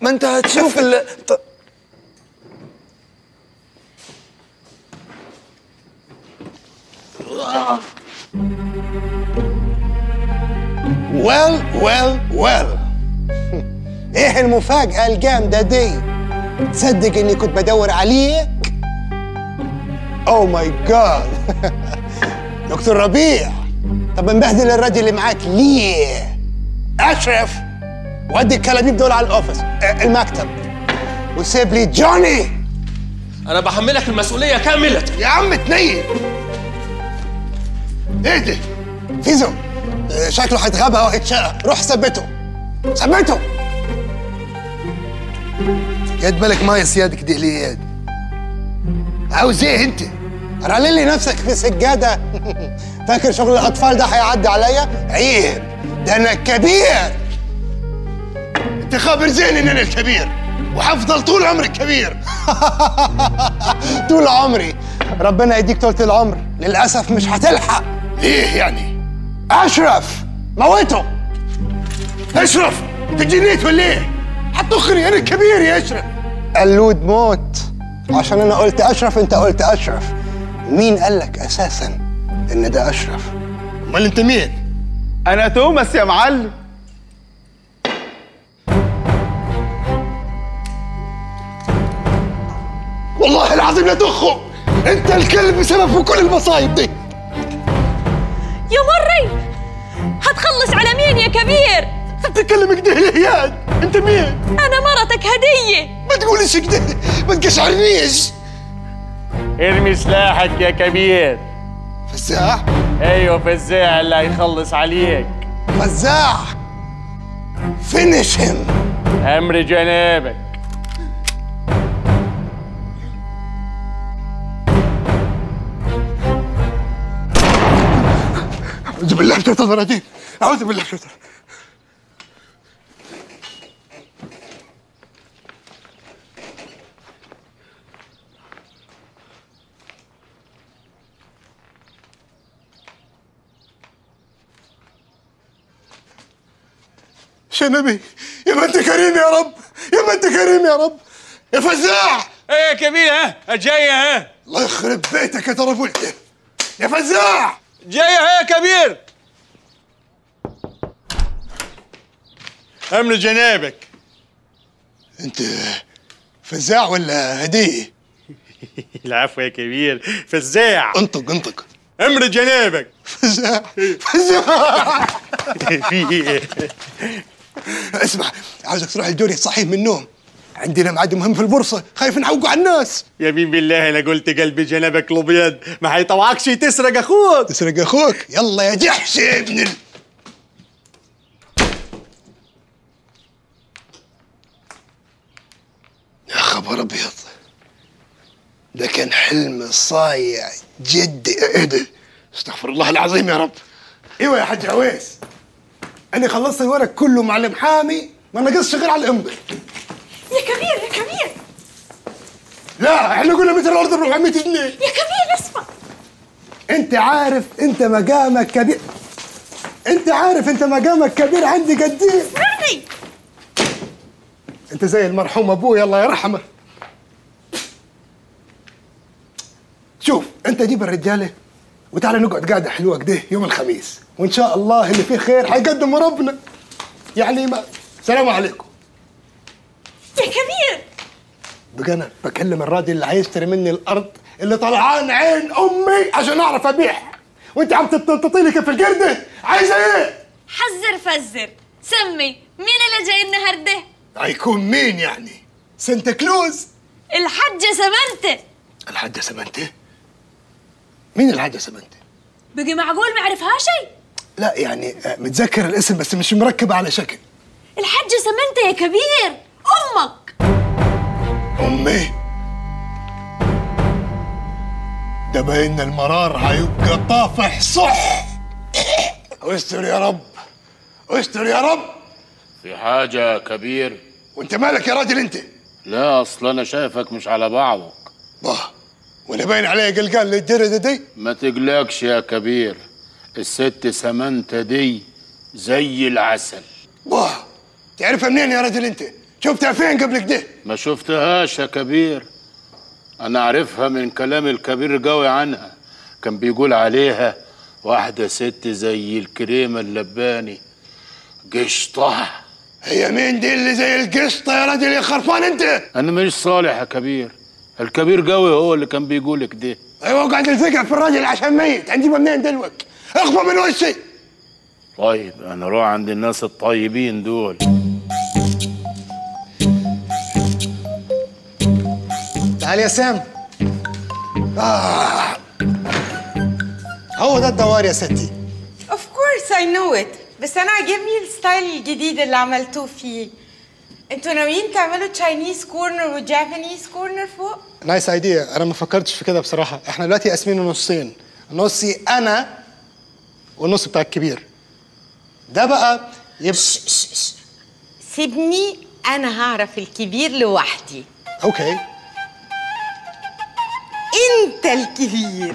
ما انت هتشوف ال ط- ويل ويل ويل ايه المفاجأة الجامدة دي؟ تصدق اني كنت بدور عليك؟ اوه ماي جاد دكتور ربيع طب مبهدل الراجل اللي معاك ليه؟ اشرف ودي الكلاميب دول على الاوفيس آه، المكتب وسيب لي جوني انا بحملك المسؤوليه كامله يا عم تنيل ايه ده؟ فيزو آه، شكله هيتغابى او هيتشقى روح ثبته ثبته يد ملك مايس يدك دي ليه يد عاوز ايه انت؟ رلل لي نفسك في سجادة فاكر شغل الأطفال ده هيعدي عليا؟ عيب ده أنا الكبير أنت خابر زين إن أنا الكبير وحفضل طول عمري كبير طول عمري ربنا يديك طولة العمر للأسف مش هتلحق ليه يعني؟ أشرف موته أشرف أنت جنيت ولا إيه؟ هتخري أنا الكبير يا أشرف قلود موت عشان أنا قلت أشرف أنت قلت أشرف مين قال لك أساسا إن ده أشرف؟ أمال أنت مين؟ انا توماس يا معلم والله العظيم لا تخو أنت الكلب بسبب كل المصايب دي يا مري هتخلص على مين يا كبير تتكلم كده ليه ياد؟ أنت مين؟ انا مرتك هديه ما تقولش كده ما تقشعرنيش ارمي سلاحك يا كبير فزاع ايوه فزاع اللي هيخلص عليك فزاع فينيش هيم امر جنابك أعوذ بالله من الشيطان الرجيم أعوذ بالله من الشيطان شنبي يا ما انت كريم يا رب يا ما انت كريم يا رب يا فزاع ايه يا كبير ها جاية ها الله يخرب بيتك يا طرفولته يا فزاع جاية ها يا كبير امر جنابك انت فزاع ولا هديه العفو يا كبير فزاع انطق انطق امر جنابك فزاع فزاع في ايه اسمع عاوزك تروح الجوري تصحيه من النوم عندنا ميعاد مهم في البورصه خايف نعوقوا على الناس يمين بالله انا قلت قلبي جنبك الابيض ما هيطوعكش تسرق اخوك تسرق اخوك يلا يا جحش يا ابن ال... يا خبر ابيض ده كان حلم صايع جدي اهدى استغفر الله العظيم يا رب ايوه يا حاج عويس انا خلصت الورق كله مع المحامي ما نقصش غير على الامضه يا كبير يا كبير لا احنا قلنا متر الارض ب 400 جنيه يا كبير اسمع انت عارف انت مقامك كبير انت عارف انت مقامك كبير عندي قد ايه اسمعني انت زي المرحوم ابوي الله يرحمه شوف انت جيب الرجاله وتعالى نقعد قاعده حلوه كده يوم الخميس وان شاء الله اللي فيه خير حيقدم ربنا يعني ما السلام عليكم يا كبير بقى انا بكلم الراجل اللي هيشتري مني الارض اللي طلعان عين امي عشان اعرف ابيعها وانت عم تطيطي لي كيف القرده عايزه ايه؟ حذر فزر سمي مين اللي جاي النهارده هيكون مين يعني؟ سانتا كلوز الحجة سمنتة الحاجة سمنتي مين الحاجة سمنتي؟ بقي معقول ما عرفها شيء لا يعني آه، متذكر الاسم بس مش مركب على شكل الحجة سمنتة يا كبير أمك أمي ده باين المرار هيبقى طافح صح استر يا رب استر يا رب في حاجة يا كبير وانت مالك يا راجل انت لا أصل أنا شايفك مش على بعضك باه وانا باين عليا قلقان للجردة دي ما تقلقش يا كبير الست سمنتة دي زي العسل باه تعرفها منين يا راجل انت شفتها فين قبل كده ما شفتهاش يا كبير انا عارفها من كلام الكبير قوي عنها كان بيقول عليها واحدة ست زي الكريمة اللباني قشطة هي مين دي اللي زي القشطه يا راجل يا خرفان انت انا مش صالح يا كبير الكبير قوي هو اللي كان بيقول كده ايوه قاعد الفكره في الراجل عشان ميت هنجيبها منين دلوك اخبى من وشي طيب انا اروح عند الناس الطيبين دول تعال يا سام آه. هو ده الدوار يا ستي Of course I know it بس أنا عجبني الستايل الجديد اللي عملتوه فيه انتوا ناويين تعملوا تشاينيز كورنر وجابانيز كورنر فوق؟ نايس ايديا انا ما فكرتش في كده بصراحه احنا دلوقتي قاسمينه نصين نصي انا والنص بتاع الكبير ده بقى يبقى سيبني أنا هعرف الكبير لوحدي اوكي انت الكبير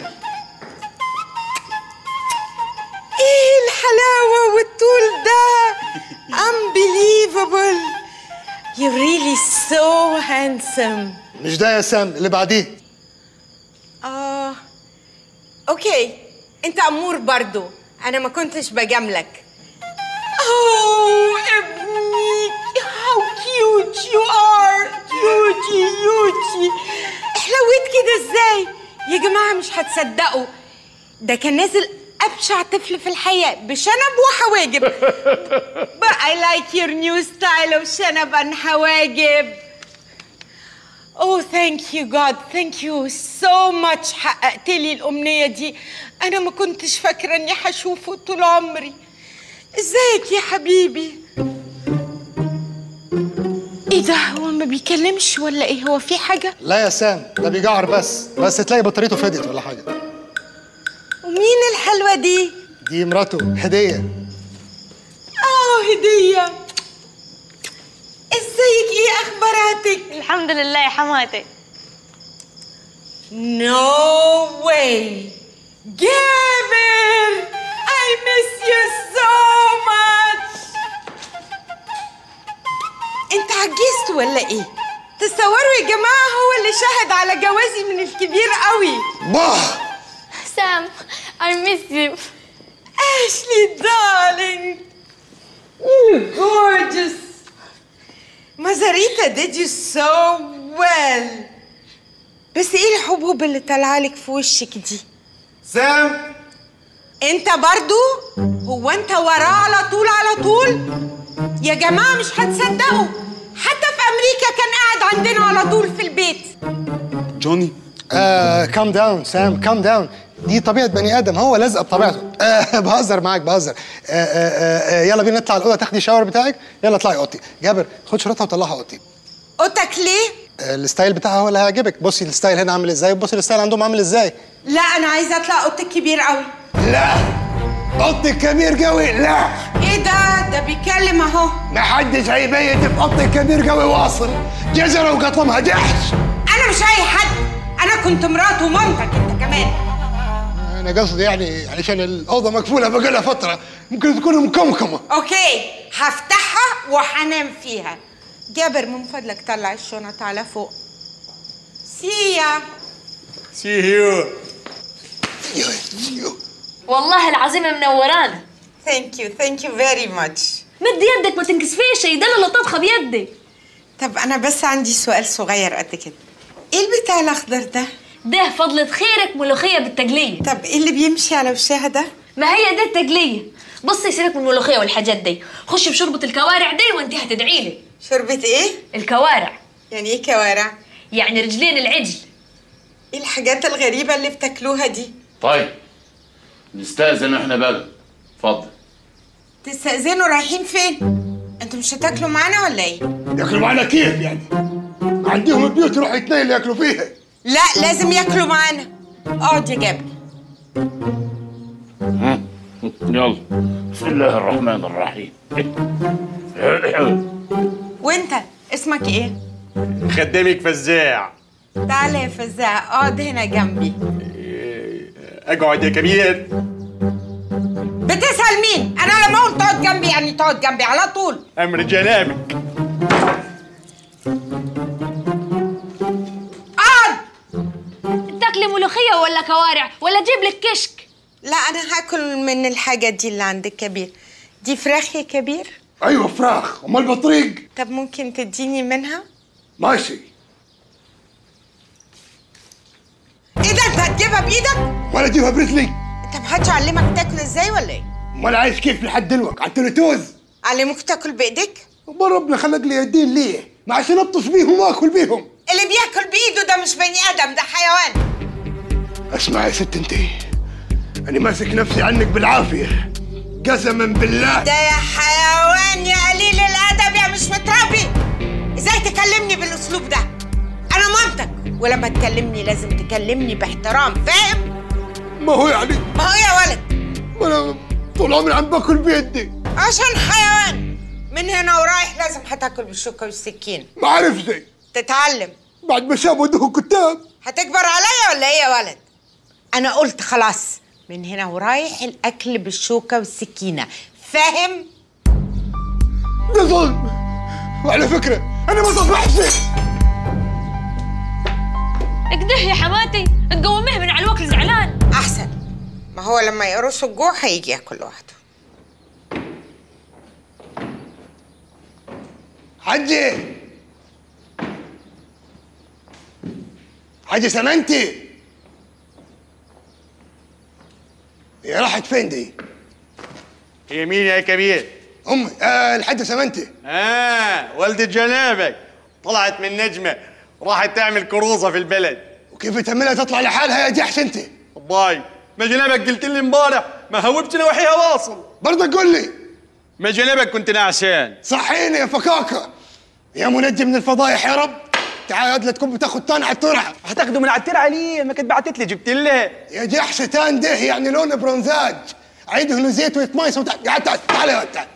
ايه الحلاوة والطول ده unbelievable you're really so handsome مش ده يا سام اللي بعديه اه اوكي انت امور برضو انا ما كنتش بجاملك اوه ابني how cute you are cute يوتي حلوت كده ازاي يا جماعه مش هتصدقوا ده كان نازل ابشع طفل في الحياه بشنب وحواجب but I like your new style of شنب and حواجب Oh, thank you God. Thank you so much. حققت لي الأمنية دي. أنا ما كنتش فاكرة إني هشوفه طول عمري. ازيك يا حبيبي؟ ايه ده هو ما بيكلمش ولا ايه هو في حاجة؟ لا يا سام ده بيجعر بس بس تلاقي بطاريته فدت ولا حاجه ومين الحلوة دي؟ دي مراته هديه اه هدية ازيك ايه اخباراتك؟ الحمد لله يا حماتي No way! جابر! I miss you so much! انت عجزت ولا ايه؟ تصوروا يا جماعة هو اللي شهد على جوازي من الكبير قوي باه سام I miss you Ashley darling you gorgeous Mazarita did you so well بس ايه الحبوب اللي طالعالك في وشك دي؟ سام انت برضو هو انت وراه على طول على طول يا جماعه مش هتصدقوا حتى في امريكا كان قاعد عندنا على طول في البيت جوني كام داون سام كام داون دي طبيعة بني آدم هو لازقة بطبيعته آه بهزر معاك بهزر آه آه آه يلا بينا نطلع الأوضة تاخدي شاور بتاعك يلا اطلعي أوضتي جابر خد شريطها وطلعها أوضتي اوضتك ليه آه الستايل بتاعها هو اللي هيعجبك بصي الستايل هنا عامل ازاي وبصي الستايل عندهم عامل ازاي لا انا عايزه اطلع اوضتك كبير قوي لا أوضتك كبير قوي لا ايه ده ده بيتكلم اهو ما حدش هيبيت في أوضتك كبير قوي واصل جزرة وقطمها جحش انا مش اي حد انا كنت مرات ومامتك انت كمان أنا قصدي يعني علشان الأوضة مقفولة بقالها فترة ممكن تكون مكمكمة اوكي هفتحها وهنام فيها جابر من فضلك طلع الشنط على فوق سيا سي هيو والله العظيم منورانا ثانك يو ثانك يو فيري ماتش مد يدك ما تنكسفيش ده اللي طبخه بيدي طب انا بس عندي سؤال صغير قد كده ايه البتاع الاخضر ده ده فضلة خيرك ملوخية بالتقلية طب ايه اللي بيمشي على وشها ده ما هي دي التقلية بصي سيبك من الملوخية والحاجات دي خشي بشوربة الكوارع دي وانت هتدعيلي شوربة ايه الكوارع يعني ايه كوارع يعني رجلين العجل ايه الحاجات الغريبة اللي بتاكلوها دي طيب نستأذن احنا بقى اتفضل تستأذنوا رايحين فين انتوا مش هتاكلوا معانا ولا ايه ياكلوا معانا كيف يعني عندهم بيوت يروحوا يتنيلوا ياكلوا فيها لا لازم ياكلوا معانا اقعد يا جابر يلا بسم الله الرحمن الرحيم وانت اسمك ايه خدامك فزاع تعالى يا فزاع اقعد هنا جنبي اقعد يا كبير بتسأل مين انا لما اقول تقعد جنبي يعني تقعد جنبي على طول امر جنابك ولا كوارع ولا اجيب لك كشك لا انا هاكل من الحاجه دي اللي عند الكبير دي فراخ يا كبير ايوه فراخ امال بطريق طب ممكن تديني منها ماشي ايه ده انت هتجيبها بايدك ولا اجيبها برجلي انت محدش علمك تاكل ازاي ولا ايه امال عايش كيف لحد دلوقتي على التلتوز علموك تاكل بايديك امال ربنا خلق لي يدين ليه ما عشان ابطش بيهم واكل بيهم اللي بياكل بايده ده مش بني ادم ده حيوان اسمع يا ست انتي انا ماسك نفسي عنك بالعافيه قسما بالله ده يا حيوان يا قليل الادب يا مش متربي ازاي تكلمني بالاسلوب ده انا مامتك ولما تكلمني لازم تكلمني باحترام فاهم ما هو يعني ما هو يا ولد ما انا طول عمري عم باكل بيدي عشان حيوان من هنا ورايح لازم هتاكل بالشوكه والسكين ما عارف زي تتعلم بعد ما شافوا ده كتاب هتكبر عليا ولا ايه يا ولد انا قلت خلاص من هنا ورايح الاكل بالشوكه والسكينه فاهم ده ظلم وعلى فكره انا ما صبحش اكده يا حماتي تقوميه من على الوكل زعلان احسن ما هو لما يقرصوا الجوع هيجي ياكل لوحده حجي حجي سمنتي هي راحت فين دي؟ هي مين يا كبير امي آه الحاجه سمنتي اه والدة جنابك طلعت من نجمة راحت تعمل كروزة في البلد وكيف تعملها تطلع لحالها يا جحش انت؟ باي ما جنابك قلت لي امبارح ما هوبت لوحيها واصل برضه قول لي ما جنابك كنت نعسان صحيني يا فكاكه يا منجم من الفضايح يا رب تعال لا تكون بتاخد تاني على الترعه هتاخده من على الترعه ليه ما كنت بعتت لي جبت لها يا جحش تان ده يعني لونه برونزاج عيده انه زيت ويتميس وتع... تعال تعال تعال تعال